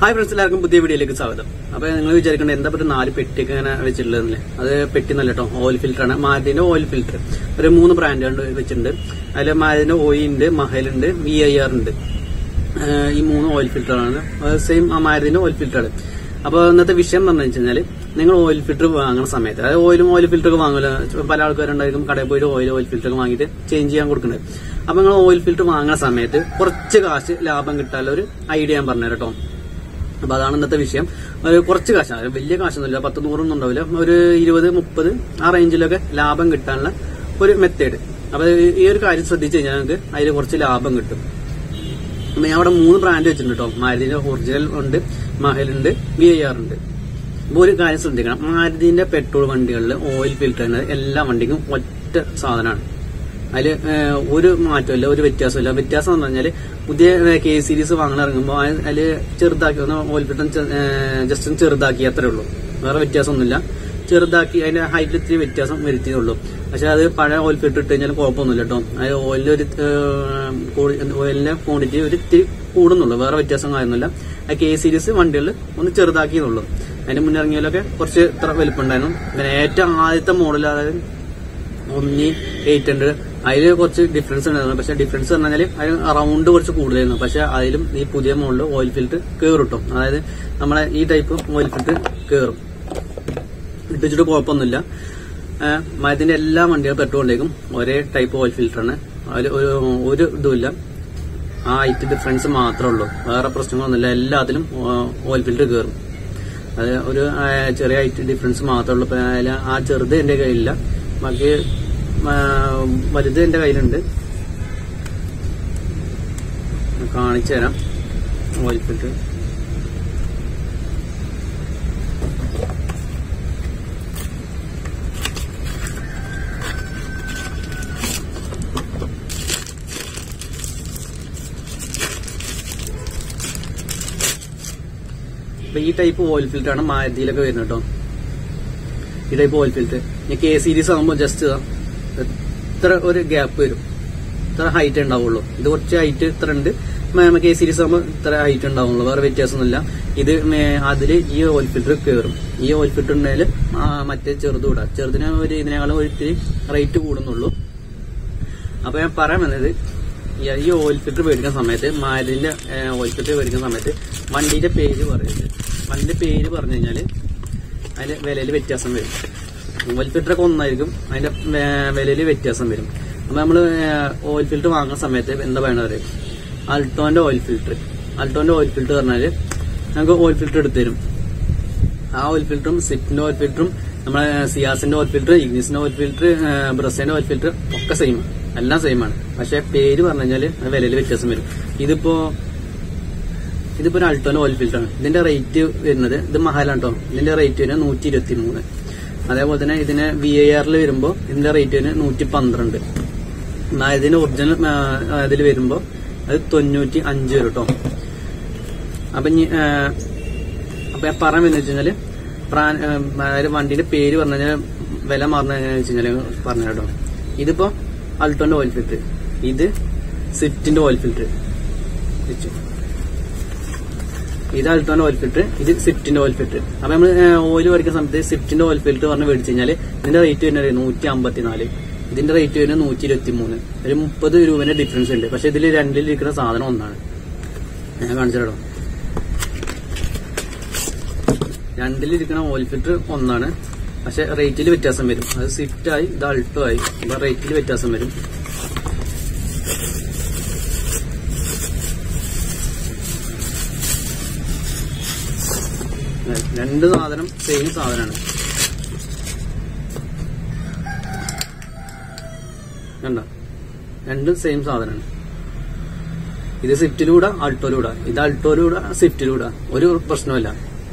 Hi friends എല്ലാവർക്കും പുതിയ വീഡിയോയിലേക്ക് സ്വാഗതം അപ്പൊ നിങ്ങൾ വിചാരിക്കേണ്ടത് എന്താ പറ്റും നാല് പെട്ടിയൊക്കെ ഇങ്ങനെ വെച്ചിട്ടുള്ളതല്ലേ അത് പെട്ടി നല്ല കേട്ടോ ഓയിൽ ഫിൽറ്റർ ആണ് മാരുതിന്റെ ഓയിൽ ഫിൽറ്റർ ഒരു മൂന്ന് ബ്രാൻഡ് വെച്ചിട്ടുണ്ട് അതിൽ മാരുതിന്റെ ഓയി ഉണ്ട് മഹൽ ഉണ്ട് വി ഐ ആർ ഉണ്ട് ഏഹ് ഈ മൂന്ന് ഓയിൽ ഫിൽറ്റർ ആണ് സെയിം മാരുതിന്റെ ഓയിൽ ഫിൽറ്റർ ആണ് അപ്പൊ ഇന്നത്തെ വിഷയം എന്ന് പറഞ്ഞു വെച്ചാൽ നിങ്ങൾ ഓയിൽ ഫിൽറ്റർ വാങ്ങുന്ന സമയത്ത് അതായത് ഓയിലും ഓയിൽ ഫിൽറ്റർ ഒക്കെ വാങ്ങില്ല പല ആൾക്കാരുണ്ടായിരിക്കും കടയിൽ പോയിട്ട് ഓയിൽ ഓയിൽ ഫിൽറ്റർ ഒക്കെ വാങ്ങിയിട്ട് ചേഞ്ച് ചെയ്യാൻ കൊടുക്കുന്നത് അപ്പൊ നിങ്ങൾ ഓയിൽ ഫിൽറ്റർ വാങ്ങുന്ന സമയത്ത് കുറച്ച് കാശ് ലാഭം കിട്ടാനുള്ള ഒരു ഐഡിയ ഞാൻ പറഞ്ഞുതരാം കേട്ടോ അപ്പൊ അതാണ് ഇന്നത്തെ വിഷയം ഒരു കുറച്ച് കാശാണ് വലിയ കാശൊന്നുമില്ല പത്ത് നൂറൊന്നും ഉണ്ടാവില്ല ഒരു ഇരുപത് മുപ്പത് ആ റേഞ്ചിലൊക്കെ ലാഭം കിട്ടാനുള്ള ഒരു മെത്തേഡ് അപ്പൊ ഈ ഒരു കാര്യം ശ്രദ്ധിച്ചു കഴിഞ്ഞാൽ നിങ്ങൾക്ക് അതിൽ കുറച്ച് ലാഭം കിട്ടും അപ്പൊ ഞാൻ അവിടെ മൂന്ന് ബ്രാൻഡ് വെച്ചിട്ടുണ്ട് കേട്ടോ മാരുതിന്റെ ഒറിജിനൽ ഉണ്ട് മഹൽ ഉണ്ട് വി ഐ ആർ ഉണ്ട് അപ്പൊ ഒരു കാര്യം ശ്രദ്ധിക്കണം മാരുതിന്റെ പെട്രോൾ വണ്ടികളിൽ ഓയിൽ ഫിൽറ്റർ എന്നത് എല്ലാ വണ്ടിക്കും ഒറ്റ സാധനമാണ് അതിൽ ഒരു മാറ്റമില്ല ഒരു വ്യത്യാസമില്ല വ്യത്യാസം എന്ന് പറഞ്ഞാൽ പുതിയ കെ സീരീസ് വാങ്ങാൻ ഇറങ്ങുമ്പോൾ അതിൽ ചെറുതാക്കി ഒന്ന് ഓയിൽ ഫിൽറ്റർ ജസ്റ്റ് ഒന്ന് ചെറുതാക്കി അത്രേ ഉള്ളൂ വേറെ വ്യത്യാസമൊന്നുമില്ല ചെറുതാക്കി അതിന്റെ ഹൈറ്റിൽ ഇത്തിരി വ്യത്യാസം വരുത്തിയേ ഉള്ളൂ പക്ഷെ അത് പഴയ ഓയിൽ ഫിൽറ്റർ ഇട്ട് കഴിഞ്ഞാൽ കുഴപ്പമൊന്നുമില്ല കേട്ടോ അത് ഓയിലിന്റെ ഒരു ഓയിലിന്റെ ക്വാണ്ടിറ്റി ഒരു ഇത്തിരി കൂടുന്നുള്ളൂ വേറെ വ്യത്യാസം കാര്യമൊന്നുമില്ല ആ കെ സീരീസ് വണ്ടികളിൽ ഒന്ന് ചെറുതാക്കിയെന്നുള്ളൂ അതിന്റെ മുന്നേ ഇറങ്ങിയാലൊക്കെ കുറച്ച് ഇത്ര വലിപ്പമുണ്ടായിരുന്നു പിന്നെ ഏറ്റവും ആദ്യത്തെ മോഡൽ അതായത് ഒന്നി എയ്റ്റ് ഹൺഡ്രഡ് അതിൽ കുറച്ച് ഡിഫറൻസ് ഉണ്ടായിരുന്നു പക്ഷെ ഡിഫറൻസ് എന്ന് പറഞ്ഞാൽ അതിന് റൗണ്ട് കുറച്ച് കൂടുതലായിരുന്നു പക്ഷെ അതിലും ഈ പുതിയ മോഡൽ ഓയിൽ ഫിൽറ്റർ കയറും കേട്ടോ അതായത് നമ്മളെ ഈ ടൈപ്പ് ഓയിൽ ഫിൽറ്റർ കയറും ഇട്ടിച്ചിട്ട് കുഴപ്പമൊന്നുമില്ല മരത്തിന്റെ എല്ലാ വണ്ടികളും പെട്രോൾ വണ്ടിക്കും ഒരേ ടൈപ്പ് ഓയിൽ ഫിൽറ്ററാണ് അതിൽ ഒരു ഒരു ഇതുമില്ല ആ ഹൈറ്റ് ഡിഫറൻസ് മാത്രമേ ഉള്ളൂ വേറെ പ്രശ്നങ്ങളൊന്നുമില്ല എല്ലാത്തിലും ഓയിൽ ഫിൽറ്റർ കയറും അത് ഒരു ആ, ചെറിയ ഹൈറ്റ് ഡിഫറൻസ് മാത്രമേ ഉള്ളൂ ഇപ്പൊ അതില് ആ ചെറുത് എന്റെ കയ്യിലില്ല ബാക്കി ആ, വലുത് എന്റെ കയ്യിലുണ്ട് കാണിച്ചു തരാം ഓയിൽ ഫിൽറ്റർ അപ്പൊ ഈ ടൈപ്പ് ഓയിൽ ഫിൽറ്റർ ആണ് മാരുതിയിലൊക്കെ വരുന്നത് കേട്ടോ ഈ ടൈപ്പ് ഓയിൽ ഫിൽറ്റർ ഞാൻ കെ സീരീസ് ആകുമ്പോൾ ജസ്റ്റ് ഇത്ര ഒരു ഗ്യാപ്പ് വരും ഇത്ര ഹൈറ്റ് ഉണ്ടാവുള്ളൂ ഇത് കുറച്ച് ഹൈറ്റ് ഇത്ര ഉണ്ട് കെ സീരീസ് ആകുമ്പോൾ ഇത്ര ഹൈറ്റ് ഉണ്ടാവുള്ളൂ വേറെ വ്യത്യാസമൊന്നുമില്ല ഇത് മേ- അതില് ഈ ഓയിൽ ഫിൽറ്റർ കയറും ഈ ഓയിൽ ഫിൽറ്റർ ഉണ്ടെങ്കിൽ മറ്റേ ചെറുത് കൂടാ ചെറുതിന് ഒരു ഇതിനേക്കാളും ഒരു ഇത്തിരി റേറ്റ് കൂടുന്നുള്ളൂ അപ്പൊ ഞാൻ പറയാൻ വന്നത് ഈ ഈ ഓയിൽ ഫിൽറ്റർ മേടിക്കുന്ന സമയത്ത് മാലിന്റെ ഓയിൽ ഫിൽറ്റർ മേടിക്കുന്ന സമയത്ത് വണ്ടിയുടെ പേര് പറയരുത് വണ്ടിന്റെ പേര് പറഞ്ഞു കഴിഞ്ഞാല് അതിന്റെ വിലയിൽ വ്യത്യാസം വരും ഓയിൽ ഫിൽറ്റർ ഒക്കെ ഒന്നായിരിക്കും അതിന്റെ വിലയിൽ വ്യത്യാസം വരും അപ്പൊ നമ്മള് ഓയിൽ ഫിൽറ്റർ വാങ്ങുന്ന സമയത്ത് എന്താ പറയണത് അറിയോ? അൾട്ടോന്റെ ഓയിൽ ഫിൽറ്റർ അൾട്ടോന്റെ ഓയിൽ ഫിൽറ്റർ പറഞ്ഞാല് നമുക്ക് ഓയിൽ ഫിൽറ്റർ എടുത്തു തരും ആ ഓയിൽ ഫിൽറ്ററും സിഫ്റ്റിന്റെ ഓയിൽ ഫിൽറ്ററും നമ്മളെ സിയാസിന്റെ ഓയിൽ ഫിൽറ്റർ ഇഗ്നിസിന്റെ ഓയിൽ ഫിൽറ്റർ ബ്രസേന്റെ ഓയിൽ ഫിൽറ്റർ ഒക്കെ സെയിം എല്ലാം സെയിം ആണ് പക്ഷെ പേര് പറഞ്ഞു കഴിഞ്ഞാല് വിലയിൽ വ്യത്യാസം വരും ഇതിപ്പോ ഇതിപ്പോ ഒരു അൾട്ടോന്റെ ഓയിൽ ഫിൽറ്റർ ആണ് ഇതിന്റെ റേറ്റ് വരുന്നത് ഇത് മഹാലാണ് കേട്ടോ ഇതിന്റെ റേറ്റ് വരുന്നത് നൂറ്റി ഇരുപത്തി മൂന്ന് അതേപോലെ തന്നെ ഇതിന് വി ഐ ആറിൽ വരുമ്പോ ഇതിന്റെ റേറ്റ് വരുന്നത് നൂറ്റി പന്ത്രണ്ട് എന്നാ ഇതിന് ഒറിജിനൽ ഇതിൽ വരുമ്പോ അത് തൊണ്ണൂറ്റി അഞ്ച് വരും കേട്ടോ അപ്പൊ ഇനി ആ, അപ്പൊ ഞാൻ പറയാൻ വെച്ച് കഴിഞ്ഞാല് പ്രാൻ- ആ, അതായത് വണ്ടിന്റെ പേര് പറഞ്ഞു കഴിഞ്ഞാൽ വില മാറുന്ന എങ്ങനെയാന്ന് വെച്ച് കഴിഞ്ഞാല് പറഞ്ഞു കേട്ടോ ഇതിപ്പോ അൾട്ടോന്റെ ഓയിൽ ഫിൽറ്റർ ഇത് സ്വിഫ്റ്റിന്റെ ഓയിൽ ഫിൽറ്റർ വെച്ചു ഇത് അൾട്ടോന്റെ ഓയിൽ ഫിൽറ്റർ ഇത് സ്വിഫ്റ്റിന്റെ ഓയിൽ ഫിൽറ്റർ അപ്പൊ നമ്മൾ ഓയിൽ മേടിക്കുന്ന സമയത്ത് സ്വിഫ്റ്റിന്റെ ഓയിൽ ഫിൽറ്റർ പറഞ്ഞ് മേടിച്ചു കഴിഞ്ഞാൽ ഇതിന്റെ റേറ്റ് വരുന്നത് നൂറ്റി അമ്പത്തിനാല് ഇതിന്റെ റേറ്റ് വരുന്നത് നൂറ്റി ഇരുപത്തി മൂന്ന് ഒരു മുപ്പത് രൂപന്റെ ഡിഫറൻസ് ഉണ്ട് പക്ഷെ ഇതിൽ രണ്ടിലിരിക്കുന്ന സാധനം ഒന്നാണ് ഞാൻ കാണിച്ചിട്ടോ രണ്ടിലിരിക്കുന്ന ഓയിൽ ഫിൽറ്റർ ഒന്നാണ് പക്ഷെ റേറ്റിൽ വ്യത്യാസം വരും അത് സ്വിഫ്റ്റ് ആയി ഇത് അൾട്ടോ ആയി അപ്പൊ റേറ്റിൽ വ്യത്യാസം വരും രണ്ട് സാധനം സെയിം സാധനമാണ് കണ്ട രണ്ടും സെയിം സാധനമാണ് ഇത് സ്വിഫ്റ്റിലൂടെ അൾട്ടോയിലൂടെ ഇത് അൾട്ടോയിലൂടെ സ്വിഫ്റ്റിലൂടെ ഒരു പ്രശ്നമില്ല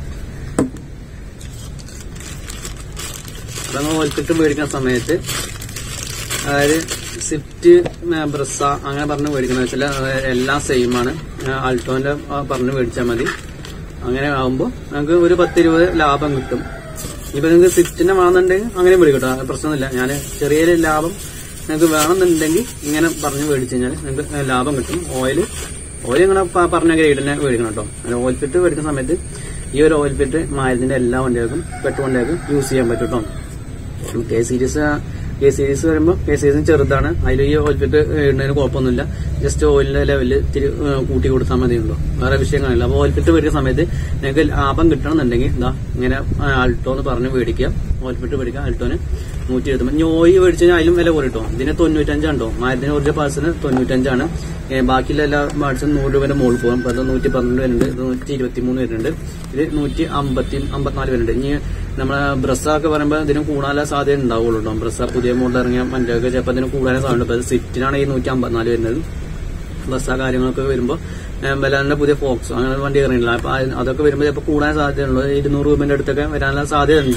അപ്പൊ നമ്മൾ ഓൽക്കിട്ട് മേടിക്കുന്ന സമയത്ത് അതായത് സ്വിഫ്റ്റ് ബ്രസ അങ്ങനെ പറഞ്ഞ് മേടിക്കുന്ന വെച്ചാൽ എല്ലാം സെയിം ആണ് അൾട്ടോന്റെ പറഞ്ഞ് മേടിച്ചാൽ മതി അങ്ങനെ ആകുമ്പോൾ നമുക്ക് ഒരു പത്ത് ഇരുപത് ലാഭം കിട്ടും ഇപ്പൊ നിങ്ങൾക്ക് സ്വിഫ്റ്റിന്റെ വേണമെന്നുണ്ടെങ്കിൽ അങ്ങനെ മേടിക്കട്ടോ അത് പ്രശ്നമൊന്നുമില്ല ഞാൻ ചെറിയ ലാഭം നിങ്ങൾക്ക് വേണമെന്നുണ്ടെങ്കിൽ ഇങ്ങനെ പറഞ്ഞ് മേടിച്ചു കഴിഞ്ഞാൽ നിങ്ങൾക്ക് ലാഭം കിട്ടും ഓയിൽ ഓയിൽ ഇങ്ങനെ പ- പറഞ്ഞ ഗ്രേഡ് തന്നെ മേടിക്കണം കേട്ടോ അങ്ങനെ ഓയിൽ ഫിൽറ്റർ മേടിക്കുന്ന സമയത്ത് ഈ ഒരു ഓയിൽ ഫിൽറ്റർ മാരുതിന്റെ എല്ലാ വണ്ടികൾക്കും പെട്രോൾ വണ്ടികൾക്കും യൂസ് ചെയ്യാൻ പറ്റും കേട്ടോ കെ സീരീസ് കെ സീരീസ് വരുമ്പോൾ കെ സീരീസ് ചെറുതാണ് അതിൽ ഈ ഓയിൽ ഫിൽറ്റർ ഇടുന്നതിന് കുഴപ്പമൊന്നുമില്ല ജസ്റ്റ് ഓയിലിന്റെ ലെവലിൽ ഇത്തിരി ഏഹ്, കൂട്ടി കൊടുത്താൽ മതിയുള്ളൂ വേറെ വിഷയങ്ങളില്ല അപ്പോൾ ഓയിൽ ഫിൽറ്റർ മേടിക്കുന്ന സമയത്ത് നിങ്ങൾക്ക് ലാഭം കിട്ടണമെന്നുണ്ടെങ്കിൽ ഇതാ ഇങ്ങനെ ആൾട്ടോ എന്ന് പറഞ്ഞ് മേടിക്കുക ഓയിൽ ഫിൽറ്റർ മേടിക്കുക ആൾട്ടോന് നൂറ്റി എഴുപത്തി ഇനി ഓയിൽ മേടിച്ചു കഴിഞ്ഞാൽ അതിലും വില കുറയും കേട്ടോ ഇതിന് തൊണ്ണൂറ്റഞ്ചാണ് കേട്ടോ മാരുതിന് ഒരു പാഴ്സിന് തൊണ്ണൂറ്റഞ്ചാണ് ഏഹ്, ബാക്കിയുള്ള എല്ലാ പാഴ്സും നൂറ് രൂപയുടെ മുകളിൽ പോകും അപ്പോൾ അത് നൂറ്റി പന്ത്രണ്ട് വരുന്നുണ്ട് ഇത് നൂറ്റി ഇരുപത്തി മൂന്ന് വരുന്നുണ്ട് ഇത് നൂറ്റി അമ്പത്തി അമ്പത്തിനാല് വരുന്നുണ്ട് ഇനി നമ്മളെ ബ്രസ്സൊക്കെ പറയുമ്പോൾ ഇതിന് കൂടാനുള്ള സാധ്യത ഉണ്ടാവുള്ളൂ കേട്ടോ ബ്രസ്സ പുതിയ മോഡൽ ഇറങ്ങിയ വണ്ടിയൊക്കെ ചിലപ്പോൾ ഇതിന് കൂടാനുള്ള സാധ്യത ഉണ്ട് അപ്പോൾ സ്വിഫ്റ്റിനാണ് ഈ നൂറ്റി അമ്പത്തിനാല് വരുന്നത് ബസ്സ കാര്യങ്ങളൊക്കെ വരുമ്പോൾ ബലാന്റെ പുതിയ ഫോക്സ് അങ്ങനെ വണ്ടി ഇറങ്ങിയില്ല അപ്പൊ അത് അതൊക്കെ വരുമ്പോൾ ചിലപ്പോൾ കൂടാൻ സാധ്യതയുള്ളൂ ഇരുന്നൂറ് രൂപന്റെ അടുത്തൊക്കെ വരാനുള്ള സാധ്യത ഉണ്ട്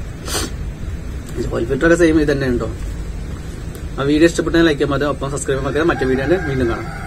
ഓയിൽ ഫിൽറ്ററൊക്കെ സെയിം ഇത് തന്നെ ഉണ്ടോ ആ വീഡിയോ ഇഷ്ടപ്പെട്ടെങ്കിൽ ലൈക്ക് ചെയ്യാൻ മതി ഒപ്പം സബ്സ്ക്രൈബ് ചെയ്യാൻ മറ്റേ വീഡിയോ വീണ്ടും കാണാം